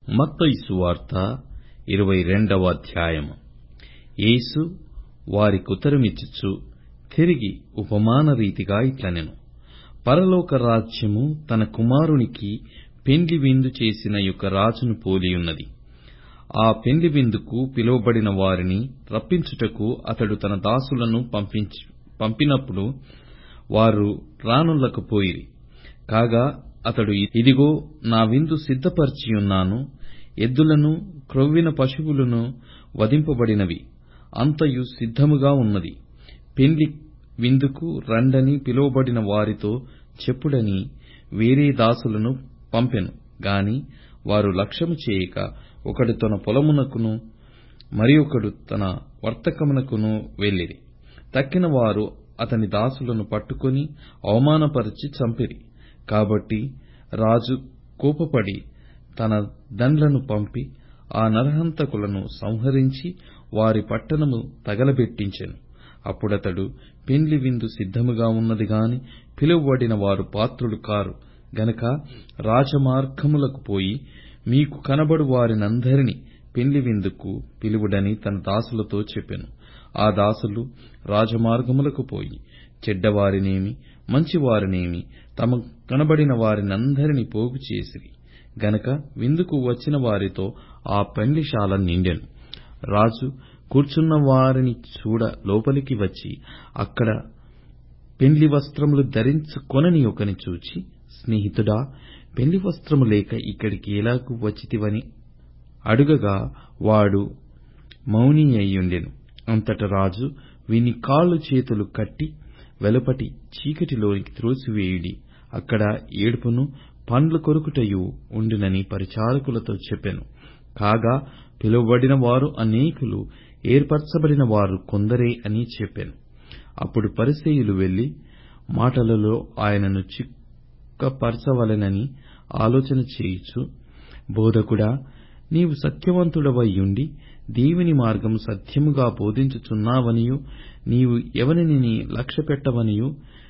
మత్తయి సువార్త ఇరవై రెండవ అధ్యాయము యేసు వారికుత్తరమిచ్చుచు తిరిగి ఉపమాన రీతిగా ఇట్లనెను పరలోక రాజ్యము తన కుమారునికి పెండ్లి విందు చేసిన యొక్క రాజును పోలియున్నది ఆ పెండ్లి విందుకు పిలువబడిన వారిని రప్పించుటకు అతడు తన దాసులను పంపినప్పుడు వారు రానొల్లకపోయిరి కాగా అతడు ఇదిగో నా విందు సిద్ధపరచియున్నాను ఎద్దులను క్రొవ్విన పశువులను వధింపబడినవి అంతయు సిద్ధముగా ఉన్నది పెండ్లి విందుకు రండని పిలువబడిన వారితో చెప్పుడని వేరే దాసులను పంపెను గాని వారు లక్ష్యము చేయక ఒకడు తన పొలమునకును మరియొకడు తన వర్తకమునకును వెళ్ళిరి తక్కిన వారు అతని దాసులను పట్టుకొని అవమానపరచి చంపిరి కాబట్టి రాజు కోపపడి తన దండ్లను పంపి ఆ నరహంతకులను సంహరించి వారి పట్టణము తగలబెట్టించెను అప్పుడతడు పెండ్లి విందు సిద్ధముగా ఉన్నది గాని పిలువబడిన వారు పాత్రులు కారు గనక రాజమార్గములకు పోయి మీకు కనబడు వారినందరినీ పెండ్లి విందుకు పిలువుడని తన దాసులతో చెప్పెను ఆ దాసులు రాజమార్గములకు పోయి చెడ్డవారినేమి మంచివారినేమి తమకు కనబడిన వారినందరినీ పోగు చేసిరి గనక విందుకు వచ్చిన వారితో ఆ పెండ్లిశాల నిండెను రాజు కూర్చున్న వారిని చూడ లోపలికి వచ్చి అక్కడ పెండ్లి వస్త్రములు ధరించుకొనని ఒకని చూచి స్నేహితుడా పెండ్లి వస్త్రము లేక ఇక్కడికి ఎలాగు వచ్చితివని అడుగగా వాడు మౌని అయ్యుండెను అంతట రాజు వీని కాళ్ళు చేతులు కట్టి వెలుపటి చీకటిలోనికి త్రోసివేయుడి అక్కడ ఏడుపును పండ్లు కొరుకుటయు ఉండునని పరిచారకులతో చెప్పెను కాగా పిలువబడిన వారు అనేకులు ఏర్పరచబడిన వారు కొందరే అని చెప్పెను అప్పుడు పరిసయ్యులు వెళ్లి మాటలలో ఆయనను చిక్కపరచవలెనని ఆలోచన చేయుచు బోధకుడా నీవు సత్యవంతుడవైయుండి దేవుని మార్గము సత్యముగా బోధించుచున్నావనియు నీవు ఎవనిని లక్ష్యపెట్టవనియు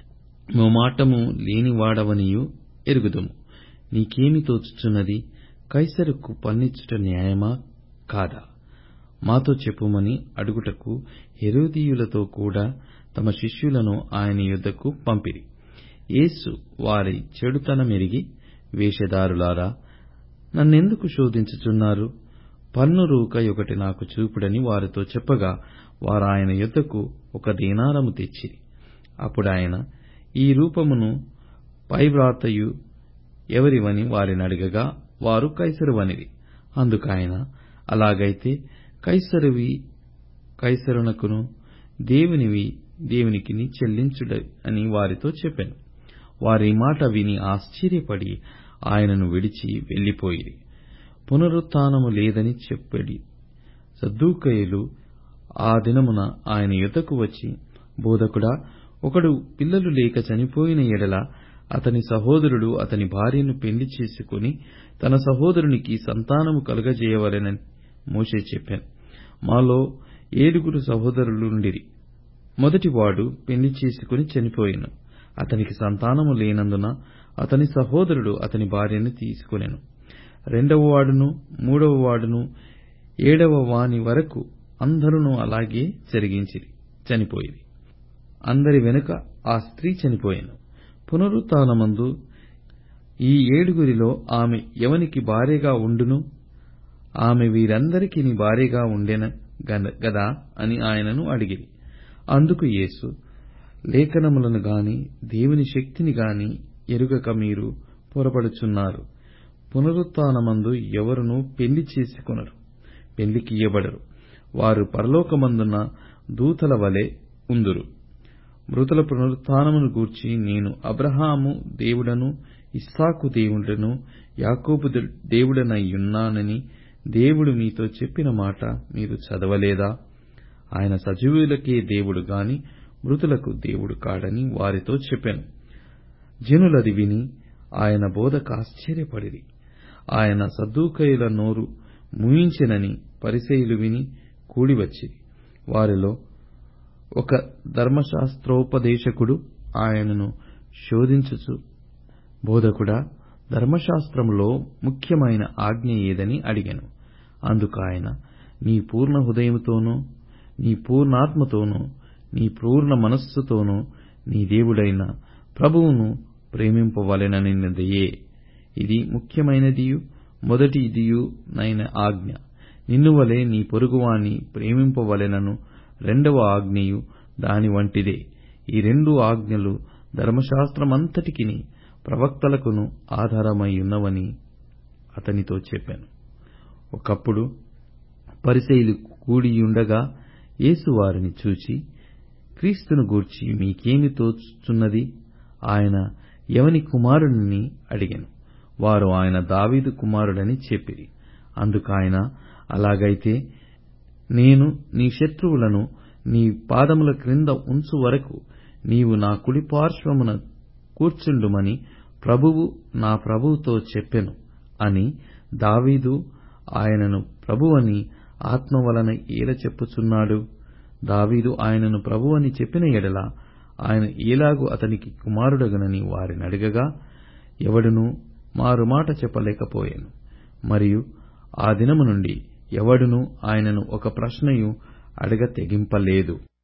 మొమాటము లేనివాడవనియు ఎరుగుదుము నీకేమి తోచుచున్నది కైసరుకు పన్నిచ్చుట న్యాయమా కాదా మాతో చెప్పుమని అడుగుటకు హెరోదీయులతో కూడా తమ శిష్యులను ఆయన యొద్దకు పంపిరి యేసు వారి చెడుతనమెరిగి వేషధారులారా నన్నెందుకు శోధించుచున్నారు పన్ను రూక ఒకటి నాకు చూపుడని వారితో చెప్పగా వారాయన యొద్దకు ఒక దీనారము తెచ్చిరి అప్పుడాయన ఈ రూపమును పైవ్రాతయు ఎవరివని వారినడగగా వారు కైసరువనిరి అందుకాయన అలాగైతే కైసరువి కైసరునకును దేవునివి దేవునికిని చెల్లించుడ అని వారితో చెప్పెను వారి మాట విని ఆశ్చర్యపడి ఆయనను విడిచి వెళ్లిపోయిరి పునరుత్నము లేదని చెప్పడి సద్దూకయులు ఆ దినమున ఆయన యొద్దకు వచ్చి బోధకుడా ఒకడు పిల్లలు లేక చనిపోయిన ఎడల అతని సహోదరుడు అతని భార్యను పెళ్లి చేసుకుని తన సహోదరునికి సంతానము కలుగజేయవలెనని మోషే చెప్పాను మాలో ఏడుగురు సహోదరులుండిరి మొదటివాడు పెళ్లి చేసుకుని చనిపోయాను అతనికి సంతానము లేనందున అతని సహోదరుడు అతని భార్యను తీసుకొనెను రెండవ వాడును మూడవ వాడును ఏడవ వాని వరకు అందరును అలాగే జరిగించిరి చనిపోయిరి అందరి వెనుక ఆ స్త్రీ చనిపోయాను పునరుత్నమందు ఈ ఏడుగురిలో ఆమె ఎవనికి భార్యగా ఉండును ఆమె వీరందరికీ భార్యగా ఉండెన గదా అని ఆయనను అడిగిరి అందుకు యేసు లేఖనములను గాని దేవుని శక్తిని గాని ఎరుగక మీరు పొరపడుచున్నారు పునరుత్నమందు ఎవరునూ పెళ్లి చేసుకొనరు పెళ్లికియ్యబడరు వారు పరలోకమందున్న దూతల వలె ఉందురు మృతుల పునరుత్నమును గూర్చి నేను అబ్రహాము దేవుడను ఇస్సాకు దేవుడను యాకోబు దేవుడనయ్యున్నానని దేవుడు మీతో చెప్పిన మాట మీరు చదవలేదా ఆయన సజీవులకే దేవుడు గాని మృతులకు దేవుడు కాడని వారితో చెప్పాను జనులది విని ఆయన బోధకు ఆశ్చర్యపడిరి ఆయన సద్దూకయుల నోరు మూయించెనని పరిసయ్యులు విని కూడివచ్చిరి వారిలో ఒక ధర్మశాస్త్రోపదేశకుడు ఆయనను శోధించుచు బోధకుడా ధర్మశాస్త్రములో ముఖ్యమైన ఆజ్ఞ ఏదని అడిగాను అందుకాయన నీ పూర్ణ హృదయముతోనూ నీ పూర్ణాత్మతోనూ నీ పూర్ణ మనస్సుతోనూ నీ దేవుడైన ప్రభువును ప్రేమింపవలెననినదియే ఇది ముఖ్యమైనదియు మొదటిదియు నైన ఆజ్ఞ నిన్నువలే నీ పొరుగువాని ప్రేమింపవలెనను రెండవ ఆజ్ఞయు దాని వంటిదే ఈ రెండు ఆజ్ఞలు ధర్మశాస్త్రమంతటికిని ప్రవక్తలకును ఆధారమైయున్నవని అతనితో చెప్పాను ఒకప్పుడు పరిసయ్యులు కూడియుండగా యేసు వారిని చూచి క్రీస్తును గూర్చి మీకేమి తోచుచున్నది ఆయన ఎవని కుమారుడని అడిగాను వారు ఆయన దావీదు కుమారుడని చెప్పిరి అందుకాయన అలాగైతే నేను నీ శత్రువులను నీ పాదముల క్రింద ఉంచు వరకు నీవు నా కుడి పార్శ్వమున కూర్చుండుమని ప్రభువు నా ప్రభువుతో చెప్పెను అని దావీదు ఆయనను ప్రభువని ఆత్మ వలన ఏల చెప్పుచున్నాడు దావీదు ఆయనను ప్రభువని చెప్పిన ఎడల ఆయన ఏలాగు అతనికి కుమారుడగునని వారినడగగా ఎవడునూ మారుమాట చెప్పలేకపోయాను మరియు ఆ దినము నుండి ఎవడునూ ఆయనను ఒక ప్రశ్నయు అడగ తెగింపలేదు